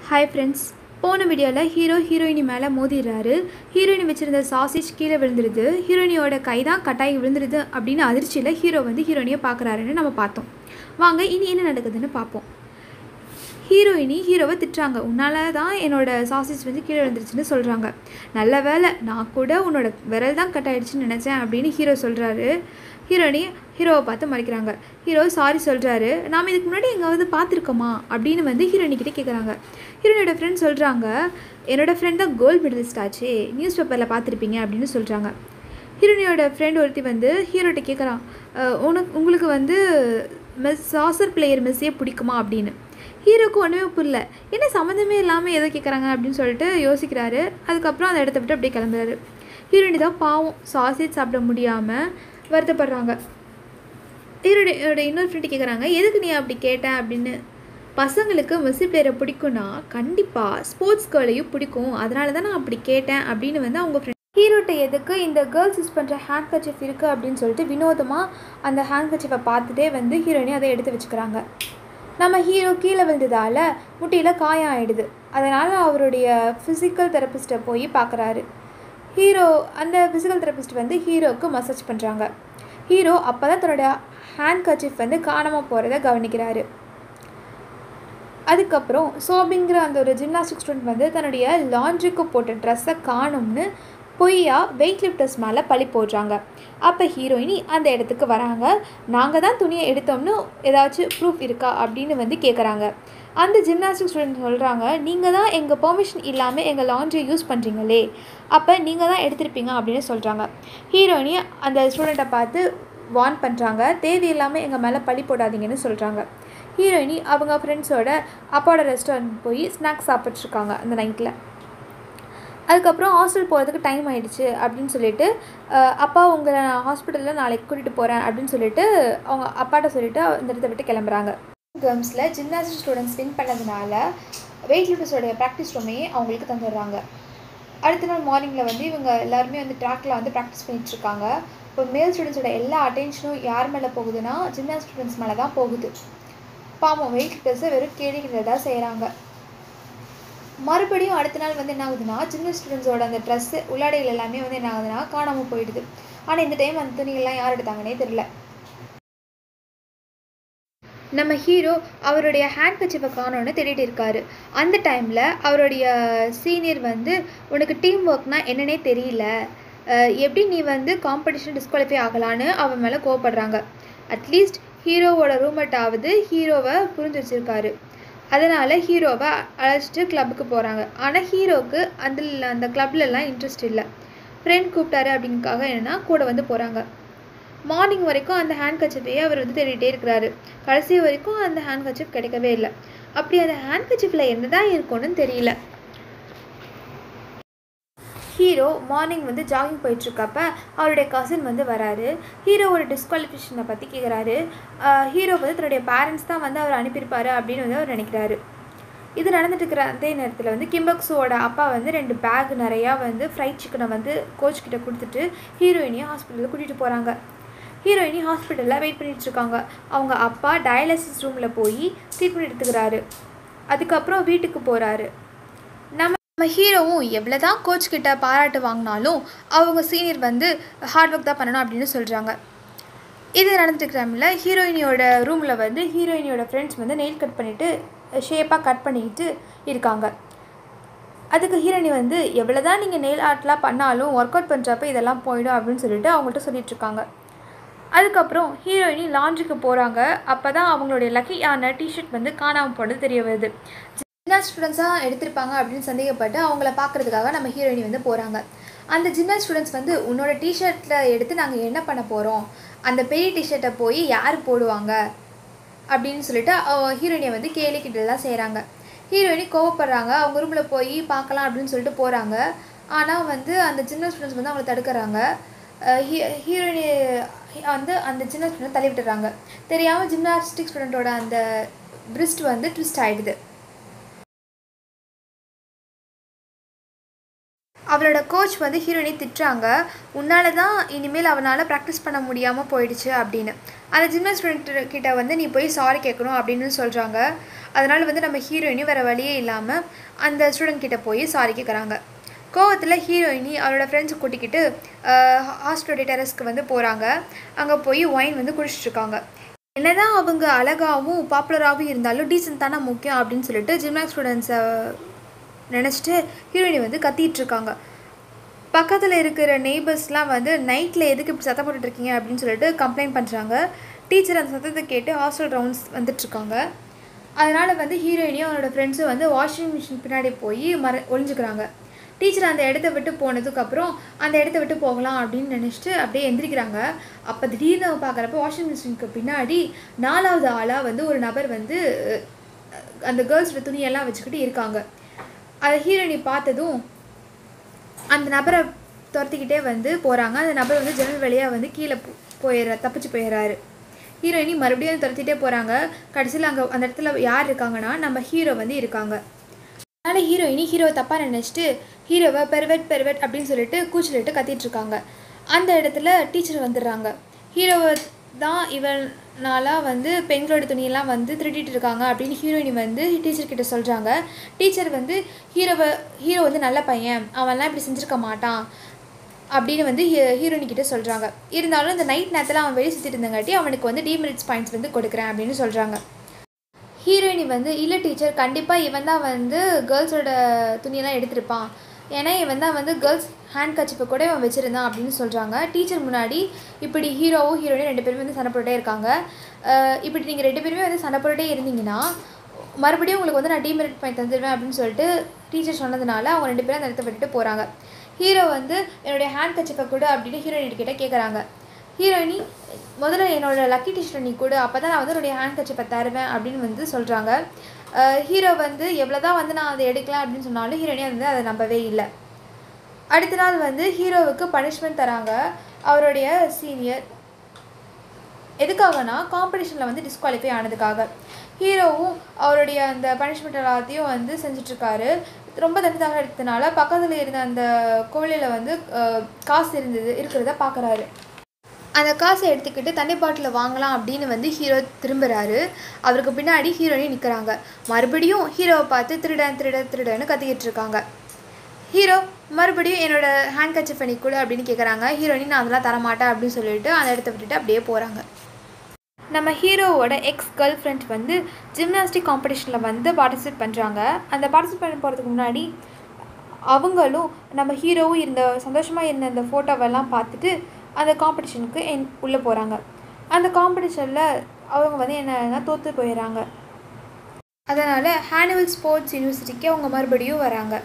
hi friends போன வீடியோவில் hero ஹீரோயினி மேலே மோதிடுறாரு ஹீரோயினி வச்சுருந்த சாசேஜ் கீழே விழுந்துருது ஹீரோயினியோட கை தான் கட்டாயி விழுந்துருது அப்படின்னு அதிர்ச்சியில் ஹீரோ வந்து ஹீரோயினியை பார்க்குறாருன்னு நம்ம பார்த்தோம் வாங்க இனி என்ன நடக்குதுன்னு பார்ப்போம் ஹீரோயினி ஹீரோவை திட்டுறாங்க உன்னால தான் என்னோட சாசேஜ் வந்து கீழே விழுந்துருச்சுன்னு சொல்கிறாங்க நல்ல வேலை நான் கூட உன்னோட விரல் தான் கட் ஆயிடுச்சுன்னு நினச்சேன் அப்படின்னு ஹீரோ சொல்கிறாரு ஹீரோயினி ஹீரோவை பார்த்து மறைக்கிறாங்க ஹீரோ சாரி சொல்கிறாரு நாம் இதுக்கு முன்னாடி எங்காவது பார்த்துருக்கோமா அப்படின்னு வந்து ஹீரோயினி கிட்டே கேட்குறாங்க ஹீரோயினோட ஃப்ரெண்ட் சொல்கிறாங்க என்னோட ஃப்ரெண்ட் தான் கோல்டு மெடலிஸ்ட் ஆச்சு நியூஸ் பேப்பரில் பார்த்துருப்பீங்க அப்படின்னு சொல்கிறாங்க ஹீரோயினியோட ஃப்ரெண்ட் ஒருத்தி வந்து ஹீரோட்ட கேட்குறான் உனக்கு உங்களுக்கு வந்து மிஸ் சாசர் பிளேயர் மிஸ்ஸே பிடிக்குமா அப்படின்னு ஹீரோக்கு ஒன்றுமே புரியல என்ன சம்மந்தமே இல்லாமல் எதை கேட்குறாங்க அப்படின்னு சொல்லிட்டு யோசிக்கிறாரு அதுக்கப்புறம் அந்த இடத்த விட்டு அப்படியே கிளம்புறாரு ஹீரோயினி தான் பாவம் சாசேஜ் சாப்பிட முடியாமல் வருத்தப்படுறாங்க ஹீரோட இன்னொரு ஃப்ரெண்டு கேட்குறாங்க எதுக்கு நீ அப்படி கேட்ட அப்படின்னு பசங்களுக்கு மெஸ்ஸி பிளேயரை பிடிக்கும்னா கண்டிப்பாக ஸ்போர்ட்ஸ் கேர்ளையும் பிடிக்கும் அதனால தான் நான் அப்படி கேட்டேன் அப்படின்னு வந்து அவங்க ஃப்ரெண்ட் ஹீரோட்ட எதுக்கு இந்த கேர்ள்ஸ் யூஸ் பண்ணுற ஹேண்ட் கச்சிஃப் இருக்குது அப்படின்னு சொல்லிட்டு வினோதமாக அந்த ஹேண்ட் கச்சிஃபை பார்த்துட்டே வந்து ஹீரோயினி அதை எடுத்து வச்சுக்கிறாங்க நம்ம ஹீரோ கீழே விழுந்ததால் முட்டியில் காயம் ஆகிடுது அதனால் அவருடைய ஃபிசிக்கல் தெரப்பிஸ்ட்டை போய் பார்க்குறாரு ஹீரோ அந்த ஃபிசிக்கல் தெரப்பிஸ்ட் வந்து ஹீரோவுக்கு மசாஜ் பண்ணுறாங்க ஹீரோ அப்போ தான் தன்னோட ஹேண்ட் கர்ச்சிஃப் வந்து காணாமல் போகிறத கவனிக்கிறாரு அதுக்கப்புறம் சோபிங்கிற அந்த ஒரு ஜிம்னாஸ்டிக் ஸ்டூடெண்ட் வந்து தன்னுடைய லாண்ட்ரிக்கு போட்ட ட்ரெஸ்ஸை காணும்னு பொய்யா வெயிட் லிஃப்டர்ஸ் மேலே பழி போடுறாங்க அப்போ ஹீரோயினி அந்த இடத்துக்கு வராங்க நாங்கள் தான் துணியை எடுத்தோம்னு ஏதாச்சும் ப்ரூஃப் இருக்கா அப்படின்னு வந்து கேட்குறாங்க அந்த ஜிம்னாஸ்டிக் ஸ்டூடெண்ட் சொல்கிறாங்க நீங்கள் தான் எங்கள் பெர்மிஷன் இல்லாமல் எங்கள் லாண்ட்ரியை யூஸ் பண்ணுறீங்களே அப்போ நீங்கள் தான் எடுத்திருப்பீங்க அப்படின்னு சொல்கிறாங்க ஹீரோயினி அந்த ஸ்டூடெண்ட்டை பார்த்து வார்ன் பண்ணுறாங்க தேவையில்லாமல் எங்கள் மேலே பழி போடாதீங்கன்னு சொல்கிறாங்க ஹீரோயினி அவங்க ஃப்ரெண்ட்ஸோட அப்பாவோட ரெஸ்டாரண்ட் போய் ஸ்நாக்ஸ் சாப்பிட்ருக்காங்க அந்த நைட்டில் அதுக்கப்புறம் ஹாஸ்டல் போகிறதுக்கு டைம் ஆகிடுச்சு அப்படின்னு சொல்லிட்டு அப்பா உங்களை நான் ஹாஸ்பிட்டலில் நாளைக்கு கூட்டிகிட்டு போகிறேன் அப்படின்னு சொல்லிட்டு அவங்க அப்பாட்ட சொல்லிவிட்டு இந்த இடத்த விட்டு கிளம்புறாங்க கேம்ஸில் ஜிம்னாஸ்டிக் ஸ்டூடெண்ட்ஸ் வின் பண்ணதுனால வெயிட் லிஃப்டர்ஸோடைய ப்ராக்டிஸ் ரூமையே அவங்களுக்கு தந்துடுறாங்க அடுத்த நாள் மார்னிங்கில் வந்து இவங்க எல்லாருமே வந்து ட்ராக்கில் வந்து ப்ராக்டிஸ் பண்ணிகிட்ருக்காங்க இப்போ மேல் ஸ்டூடெண்ட்ஸோட எல்லா அட்டென்ஷனும் யார் மேலே போகுதுன்னா ஜிம்னாஸ்டிக் ஸ்டூடெண்ட்ஸ் மேலே தான் போகுது பாவம் வெயிட் லிஃப்டர்ஸை வெறும் கேள்விகளை தான் செய்கிறாங்க மறுபடியும் அடுத்த நாள் வந்து என்ன ஆகுதுன்னா சின்ன ஸ்டூடெண்ட்ஸோட அந்த ட்ரெஸ்ஸு உள்ளாடைகள் எல்லாமே வந்து என்ன ஆகுதுன்னா காணாமல் போயிடுது ஆனால் இந்த டைம் அந்த துணிகள்லாம் யார் எடுத்தாங்கன்னே தெரில நம்ம ஹீரோ அவருடைய ஹேண்ட் கச்சிப்பை காணோன்னு தேடிட்டு இருக்காரு அந்த டைமில் அவருடைய சீனியர் வந்து உனக்கு டீம் ஒர்க்னா என்னன்னே தெரியல எப்படி நீ வந்து காம்படிஷன் டிஸ்குவாலிஃபை ஆகலான்னு அவன் மேலே கோவப்படுறாங்க அட்லீஸ்ட் ஹீரோவோட ரூம்மேட்டாவது ஹீரோவை புரிஞ்சு வச்சுருக்காரு அதனால் ஹீரோவை அழைச்சிட்டு கிளப்புக்கு போகிறாங்க ஆனால் ஹீரோவுக்கு அதில் அந்த கிளப்லலாம் இன்ட்ரெஸ்ட் இல்லை ஃப்ரெண்ட் கூப்பிட்டாரு அப்படின்னுக்காக என்னென்னா கூட வந்து போகிறாங்க மார்னிங் வரைக்கும் அந்த ஹேண்ட் கச்சிப்பையே அவர் வந்து தேடிட்டே இருக்கிறாரு கடைசி வரைக்கும் அந்த ஹேண்ட் கச்சிப் கிடைக்கவே இல்லை அப்படி அந்த ஹேண்ட் கச்சிப்பில் என்ன தான் இருக்கும்னு தெரியல ஹீரோ மார்னிங் வந்து ஜாகிங் போயிட்டுருக்கப்ப அவருடைய கசின் வந்து வராரு ஹீரோவோட டிஸ்குவாலிஃபிகேஷனை பற்றி கேட்குறாரு ஹீரோ வந்து தன்னுடைய பேரண்ட்ஸ் தான் வந்து அவர் அனுப்பியிருப்பாரு அப்படின்னு வந்து அவர் நினைக்கிறாரு இது நடந்துட்டு இருக்கிற அதே நேரத்தில் வந்து கிம்பக்ஸுவோட அப்பா வந்து ரெண்டு பேக் நிறையா வந்து ஃப்ரைட் சிக்கனை வந்து கோச் கிட்ட கொடுத்துட்டு ஹீரோயினியை ஹாஸ்பிட்டலுக்கு கூட்டிகிட்டு போகிறாங்க ஹீரோயினி ஹாஸ்பிட்டலில் வெயிட் பண்ணிகிட்ருக்காங்க அவங்க அப்பா டயாலிசிஸ் ரூமில் போய் ட்ரீட்மெண்ட் எடுத்துக்கிறாரு அதுக்கப்புறம் வீட்டுக்கு போகிறாரு நம்ம நம்ம ஹீரோவும் எவ்வளோ தான் கோச் கிட்ட பாராட்டு வாங்கினாலும் அவங்க சீனியர் வந்து ஹார்ட் ஒர்க் தான் பண்ணணும் அப்படின்னு சொல்கிறாங்க இது நடந்துட்டுருக்கிறமில்ல ஹீரோயினியோட ரூமில் வந்து ஹீரோயினியோட ஃப்ரெண்ட்ஸ் வந்து நெயில் கட் பண்ணிவிட்டு ஷேப்பாக கட் பண்ணிக்கிட்டு இருக்காங்க அதுக்கு ஹீரோயினி வந்து எவ்வளோ தான் நீங்கள் நெயில் ஆர்ட்லாம் பண்ணாலும் ஒர்க் அவுட் பண்ணுறப்ப இதெல்லாம் போயிடும் அப்படின்னு சொல்லிட்டு அவங்கள்ட்ட சொல்லிகிட்ருக்காங்க அதுக்கப்புறம் ஹீரோயினி லாண்ட்ரிக்கு போகிறாங்க அப்போ தான் அவங்களுடைய லக்கியான டிஷர்ட் வந்து காணாமல் போனது தெரிய வருது ஜிம்னாஸ்ட் ஸ்டூடெண்ட்ஸாக எடுத்திருப்பாங்க அப்படின்னு சந்தேகப்பட்டு அவங்கள பார்க்குறதுக்காக நம்ம ஹீரோயினி வந்து போகிறாங்க அந்த ஜிம்னாஸ்ட் ஸ்டூடெண்ட்ஸ் வந்து உன்னோட டிஷர்ட்டில் எடுத்து நாங்கள் என்ன பண்ண போகிறோம் அந்த பெரிய டிஷர்ட்டை போய் யார் போடுவாங்க அப்படின்னு சொல்லிட்டு ஹீரோயினியை வந்து கேலி கிட்டலாம் செய்கிறாங்க ஹீரோயினி கோவப்படுறாங்க அவங்க ரூமில் போய் பார்க்கலாம் அப்படின்னு சொல்லிட்டு போகிறாங்க ஆனால் வந்து அந்த சின்ன ஸ்டூடெண்ட்ஸ் வந்து அவங்கள தடுக்கிறாங்க ஹீ ஹீரோயினி வந்து அந்த சின்ன ஸ்டூடெண்ட் தள்ளி விட்டுறாங்க தெரியாமல் ஜிம்னாஸ்டிக் ஸ்டூடெண்ட்டோட அந்த பிரிஸ்ட் வந்து ட்விஸ்ட் ஆகிடுது அவளோட கோச் வந்து ஹீரோயினி திட்டுறாங்க உன்னால தான் இனிமேல் அவனால் ப்ராக்டிஸ் பண்ண முடியாமல் போயிடுச்சு அப்படின்னு அந்த ஜிம்னா ஸ்டூடெண்ட் கிட்ட வந்து நீ போய் சாரி கேட்கணும் அப்படின்னு சொல்கிறாங்க அதனால் வந்து நம்ம ஹீரோயினி வேறு வழியே இல்லாமல் அந்த ஸ்டூடெண்ட் கிட்ட போய் சாரி கேட்குறாங்க கோவத்தில் ஹீரோயினி அவளோட ஃப்ரெண்ட்ஸை கூட்டிக்கிட்டு ஹாஸ்பிட்டல் டெரஸ்க்கு வந்து போகிறாங்க அங்கே போய் ஒயின் வந்து குடிச்சிட்டு இருக்காங்க என்னதான் அவங்க அழகாகவும் பாப்புலராகவும் இருந்தாலும் டீசென்ட் தானே முக்கியம் அப்படின்னு சொல்லிட்டு ஜிம்னாக் ஸ்டூடெண்ட்ஸை நினச்சிட்டு ஹீரோயினி வந்து கத்திட்டு இருக்காங்க பக்கத்தில் இருக்கிற நெய்பர்ஸ்லாம் வந்து நைட்டில் எதுக்கு இப்படி சத்தம் போட்டுட்டு இருக்கீங்க அப்படின்னு சொல்லிட்டு கம்ப்ளைண்ட் பண்ணுறாங்க டீச்சர் அந்த சத்தத்தை கேட்டு ஹாஸ்டல் ரவுண்ட்ஸ் வந்துட்டுருக்காங்க அதனால் வந்து ஹீரோயினியும் அவனோட ஃப்ரெண்ட்ஸும் வந்து வாஷிங் மிஷின் பின்னாடி போய் மற ஒளிஞ்சுக்கிறாங்க டீச்சர் அந்த இடத்த விட்டு போனதுக்கப்புறம் அந்த இடத்த விட்டு போகலாம் அப்படின்னு நினச்சிட்டு அப்படியே எந்திரிக்கிறாங்க அப்போ திடீர்னு பார்க்குறப்ப வாஷிங் மிஷினுக்கு பின்னாடி நாலாவது ஆளாக வந்து ஒரு நபர் வந்து அஹ், அந்த கேர்ள்ஸோட துணியெல்லாம் வச்சுக்கிட்டு இருக்காங்க அதை ஹீரோயினி பார்த்ததும் அந்த நபரை துரத்திக்கிட்டே வந்து போகிறாங்க அந்த நபர் வந்து ஜன்னல் வழியாக வந்து கீழே போ- போயிடுற தப்பிச்சு போயிடுறாரு ஹீரோயினி மறுபடியும் துரத்திட்டே போகிறாங்க கடைசியில் அங்கே அந்த இடத்துல யார் இருக்காங்கன்னா நம்ம ஹீரோ வந்து இருக்காங்க அதனால் ஹீரோயினி ஹீரோவை தப்பாக நினச்சிட்டு ஹீரோவை பெர்வெட் பெர்வெட் அப்படின்னு சொல்லிட்டு கூச்சலிட்டு கத்திட்டு இருக்காங்க அந்த இடத்துல டீச்சர் வந்துடுறாங்க ஹீரோவை தான் இவனால வந்து பெண்களோட துணியெல்லாம் வந்து திருடிட்டு இருக்காங்க அப்படின்னு ஹீரோயினி வந்து டீச்சர் கிட்ட சொல்கிறாங்க டீச்சர் வந்து ஹீரோவை ஹீரோ வந்து நல்ல பையன் அவன்லாம் இப்படி செஞ்சுருக்க மாட்டான் அப்படின்னு வந்து ஹீரோயினி கிட்ட சொல்கிறாங்க இருந்தாலும் இந்த நைட் நேரத்தில் அவன் வெளியே சுற்றிட்டு இருந்தங்காட்டி அவனுக்கு வந்து டிமெரிட்ஸ் பாயிண்ட்ஸ் வந்து கொடுக்குறேன் அப்படின்னு சொல்கிறாங்க ஹீரோயினி வந்து இல்லை டீச்சர் கண்டிப்பாக இவன் தான் வந்து கேர்ள்ஸோட துணியெல்லாம் எடுத்திருப்பான் ஏன்னா இவன் தான் வந்து கேர்ள்ஸ் ஹேண்ட் கச்சிப்பை கூட இவன் வச்சுருந்தான் அப்படின்னு சொல்கிறாங்க டீச்சர் முன்னாடி இப்படி ஹீரோவும் ஹீரோயினும் ரெண்டு பேருமே வந்து சண்டை போட்டுட்டே இருக்காங்க அஹ் இப்படி நீங்கள் ரெண்டு பேருமே வந்து சண்டை போட்டுட்டே இருந்தீங்கன்னா மறுபடியும் உங்களுக்கு வந்து நான் டிமெரிட் பாயிண்ட் தந்துடுவேன் அப்படின்னு சொல்லிட்டு டீச்சர் சொன்னதுனால அவங்க ரெண்டு பேரும் அந்த இடத்த விட்டுட்டு போகிறாங்க ஹீரோ வந்து என்னுடைய ஹேண்ட் கச்சிப்பை கொடு அப்படின்னு ஹீரோயின் கிட்ட கேட்குறாங்க ஹீரோயினி முதல்ல என்னோட லக்கி டீச்சர் நீ கொடு அப்போ தான் நான் வந்து என்னுடைய ஹேண்ட் கச்சிப்பை தருவேன் அப்படின்னு வந்து சொல்கிறாங்க ஹீரோ வந்து எவ்வளோ தான் வந்து நான் அதை எடுக்கலாம் அப்படின்னு சொன்னாலும் ஹீரோயினி வந்து அதை நம்பவே இல்லை அடுத்த நாள் வந்து ஹீரோவுக்கு பனிஷ்மெண்ட் தராங்க அவருடைய சீனியர் எதுக்காகனா காம்படிஷனில் வந்து டிஸ்குவாலிஃபை ஆனதுக்காக ஹீரோவும் அவருடைய அந்த பனிஷ்மெண்ட் எல்லாத்தையும் வந்து செஞ்சிட்ருக்காரு ரொம்ப தனித்தாக எடுத்ததுனால பக்கத்தில் இருந்த அந்த கோவிலில் வந்து அஹ், காசு இருந்தது இருக்கிறத பார்க்குறாரு அந்த காசை எடுத்துக்கிட்டு தண்ணி பாட்டில் வாங்கலாம் அப்படின்னு வந்து ஹீரோ திரும்புகிறாரு அவருக்கு பின்னாடி ஹீரோயின் நிற்கிறாங்க மறுபடியும் ஹீரோவை பார்த்து திருடன் திருட திருடன்னு கத்திக்கிட்டு இருக்காங்க ஹீரோ மறுபடியும் என்னோட ஹேண்ட் கட்சி பண்ணி கொடு அப்படின்னு கேட்குறாங்க ஹீரோயின் நான் அதெல்லாம் தரமாட்டேன் அப்படின்னு சொல்லிட்டு அந்த இடத்த விட்டுட்டு அப்படியே போகிறாங்க நம்ம ஹீரோவோட எக்ஸ் கேர்ள் ஃப்ரெண்ட் வந்து ஜிம்னாஸ்டிக் காம்படிஷனில் வந்து பார்ட்டிசிபேட் பண்ணுறாங்க அந்த பார்ட்டிசிபேட் பண்ண போகிறதுக்கு முன்னாடி அவங்களும் நம்ம ஹீரோவும் இருந்த சந்தோஷமாக இருந்த அந்த ஃபோட்டோவெல்லாம் பார்த்துட்டு அந்த காம்படிஷனுக்கு என் உள்ளே போகிறாங்க அந்த காம்படிஷனில் அவங்க வந்து என்னன்னா தோற்று போயிடுறாங்க அதனால் ஹேனுவல் ஸ்போர்ட்ஸ் யூனிவர்சிட்டிக்கு அவங்க மறுபடியும் வராங்க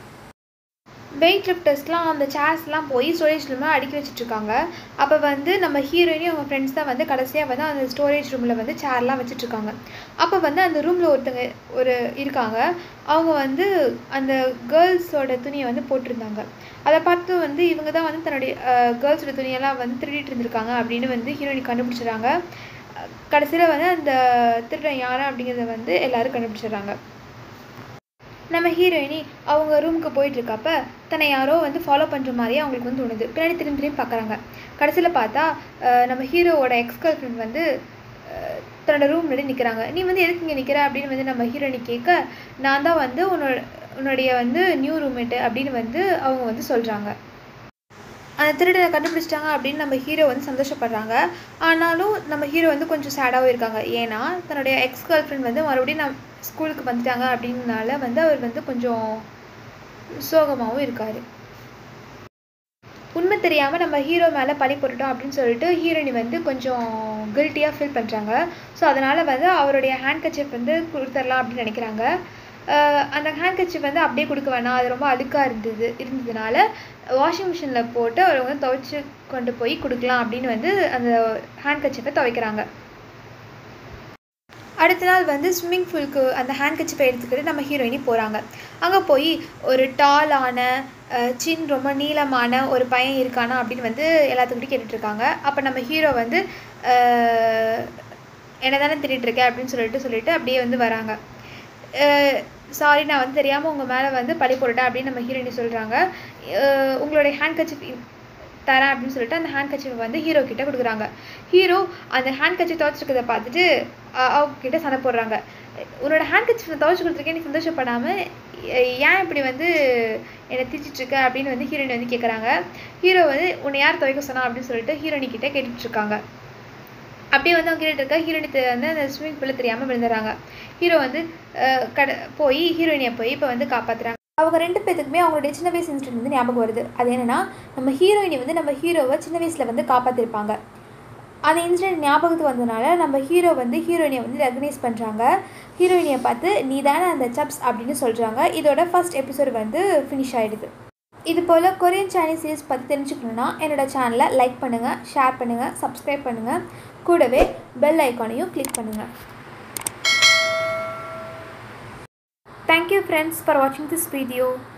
வெயிட் லிஃப்டர்ஸ்லாம் அந்த சேர்ஸ்லாம் போய் ஸ்டோரேஜ் ரூமில் அடுக்கி வச்சிட்ருக்காங்க அப்போ வந்து நம்ம ஹீரோயினையும் அவங்க ஃப்ரெண்ட்ஸ் தான் வந்து கடைசியாக வந்து அந்த ஸ்டோரேஜ் ரூமில் வந்து சேர்லாம் வச்சிட்ருக்காங்க அப்போ வந்து அந்த ரூமில் ஒருத்தங்க ஒரு இருக்காங்க அவங்க வந்து அந்த கேர்ள்ஸோட துணியை வந்து போட்டிருந்தாங்க அதை பார்த்து வந்து இவங்க தான் வந்து தன்னுடைய கேர்ள்ஸோட துணியெல்லாம் வந்து திருடிட்டு இருந்திருக்காங்க அப்படின்னு வந்து ஹீரோயின் கண்டுபிடிச்சிடுறாங்க கடைசியில் வந்து அந்த திருடன் யார் அப்படிங்கிறத வந்து எல்லாரும் கண்டுபிடிச்சிடுறாங்க நம்ம ஹீரோயினி அவங்க ரூமுக்கு போயிட்டு இருக்கப்ப தன்னை யாரோ வந்து ஃபாலோ பண்ணுற மாதிரியே அவங்களுக்கு வந்து தோணுது பின்னாடி திரும்பி திரும்பி பார்க்குறாங்க கடைசியில் பார்த்தா அஹ், நம்ம ஹீரோவோட எக்ஸ் கேர்ள் ஃப்ரெண்ட் வந்து அஹ், தன்னோட ரூம் முன்னாடி நிற்கிறாங்க நீ வந்து எதுக்கு இங்கே நிற்கிற அப்படின்னு வந்து நம்ம ஹீரோயினி கேட்க நான் தான் வந்து உன்னோட உன்னுடைய வந்து நியூ ரூம்மேட்டு அப்படின்னு வந்து அவங்க வந்து சொல்கிறாங்க அந்த திருடனை கண்டுபிடிச்சிட்டாங்க அப்படின்னு நம்ம ஹீரோ வந்து சந்தோஷப்படுறாங்க ஆனாலும் நம்ம ஹீரோ வந்து கொஞ்சம் சேடாகவும் இருக்காங்க ஏன்னா தன்னுடைய எக்ஸ் கேர்ள் ஃப்ரெண்ட் வந்து மறுபடியும் நம் ஸ்கூலுக்கு வந்துட்டாங்க அப்படின்னால வந்து அவர் வந்து கொஞ்சம் சோகமாகவும் இருக்கார் உண்மை தெரியாமல் நம்ம ஹீரோ மேலே பழி போட்டுட்டோம் அப்படின்னு சொல்லிட்டு ஹீரோயினி வந்து கொஞ்சம் கில்ட்டியாக ஃபீல் பண்ணுறாங்க ஸோ அதனால் வந்து அவருடைய ஹேண்ட் கச்சிப் வந்து கொடுத்துடலாம் அப்படின்னு நினைக்கிறாங்க அஹ் அந்த ஹேண்ட் கச்சிப் வந்து அப்படியே கொடுக்க வேணாம் அது ரொம்ப அழுக்காக இருந்தது இருந்ததுனால வாஷிங் மிஷினில் போட்டு அவர் வந்து துவைச்சு கொண்டு போய் கொடுக்கலாம் அப்படின்னு வந்து அந்த ஹேண்ட் கச்சிப்பை துவைக்கிறாங்க அடுத்த நாள் வந்து ஸ்விம்மிங் பூலுக்கு அந்த ஹேண்ட் கச்சிப்பை எடுத்துக்கிட்டு நம்ம ஹீரோயினி போகிறாங்க அங்கே போய் ஒரு டாலான சின் ரொம்ப நீளமான ஒரு பையன் இருக்கானா அப்படின்னு வந்து எல்லாத்துக்கிட்டையும் கேட்டுட்ருக்காங்க அப்போ நம்ம ஹீரோ வந்து என்ன தானே இருக்கேன் அப்படின்னு சொல்லிட்டு சொல்லிட்டு அப்படியே வந்து வராங்க சாரி நான் வந்து தெரியாமல் உங்கள் மேலே வந்து பழி போட்டுட்டேன் அப்படின்னு நம்ம ஹீரோயினி சொல்கிறாங்க உங்களுடைய ஹேண்ட் கச்சிப் தரேன் அப்படின்னு சொல்லிட்டு அந்த ஹேண்ட் கச்சிப்பை வந்து ஹீரோ கிட்ட கொடுக்குறாங்க ஹீரோ அந்த ஹேண்ட் கச்சி துவச்சிருக்கிறத பார்த்துட்டு அஹ் அவங்க கிட்ட சண்டை போடுறாங்க உன்னோட ஹேண்ட் கட்சி துவைச்சு கொடுத்துருக்கேன் நீ சந்தோஷப்படாமல் ஏன் இப்படி வந்து என்னை திட்டிருக்க அப்படின்னு வந்து ஹீரோயின் வந்து கேட்குறாங்க ஹீரோ வந்து உன்னை யார் துவைக்க சொன்னா அப்படின்னு சொல்லிட்டு ஹீரோயினி கிட்டே கேட்டுட்ருக்காங்க அப்படியே வந்து அவங்க கேட்டுட்டு இருக்கா ஹீரோயினி வந்து அந்த ஸ்விம்மிங் பூலில் தெரியாமல் விழுந்துறாங்க ஹீரோ வந்து கட போய் ஹீரோயினியை போய் இப்போ வந்து காப்பாற்றுறாங்க அவங்க ரெண்டு பேத்துக்குமே அவங்களுடைய சின்ன வயசு இன்சிடென்ட் வந்து ஞாபகம் வருது அது என்னென்னா நம்ம ஹீரோயினி வந்து நம்ம ஹீரோவை சின்ன வயசில் வந்து காப்பாற்றிருப்பாங்க அந்த இன்சிடென்ட் ஞாபகத்துக்கு வந்ததுனால நம்ம ஹீரோ வந்து ஹீரோயினியை வந்து ரெகனைஸ் பண்ணுறாங்க ஹீரோயினியை பார்த்து நீ தானே அந்த சப்ஸ் அப்படின்னு சொல்கிறாங்க இதோட ஃபர்ஸ்ட் எபிசோடு வந்து ஃபினிஷ் ஆகிடுது இது போல் கொரியன் சைனீஸ் சீரிஸ் பற்றி தெரிஞ்சுக்கணுன்னா என்னோடய சேனலை லைக் பண்ணுங்கள் ஷேர் பண்ணுங்கள் சப்ஸ்கிரைப் பண்ணுங்கள் கூடவே பெல் ஐக்கானையும் கிளிக் பண்ணுங்கள் தேங்க்யூ ஃப்ரெண்ட்ஸ் ஃபார் வாட்சிங் திஸ் வீடியோ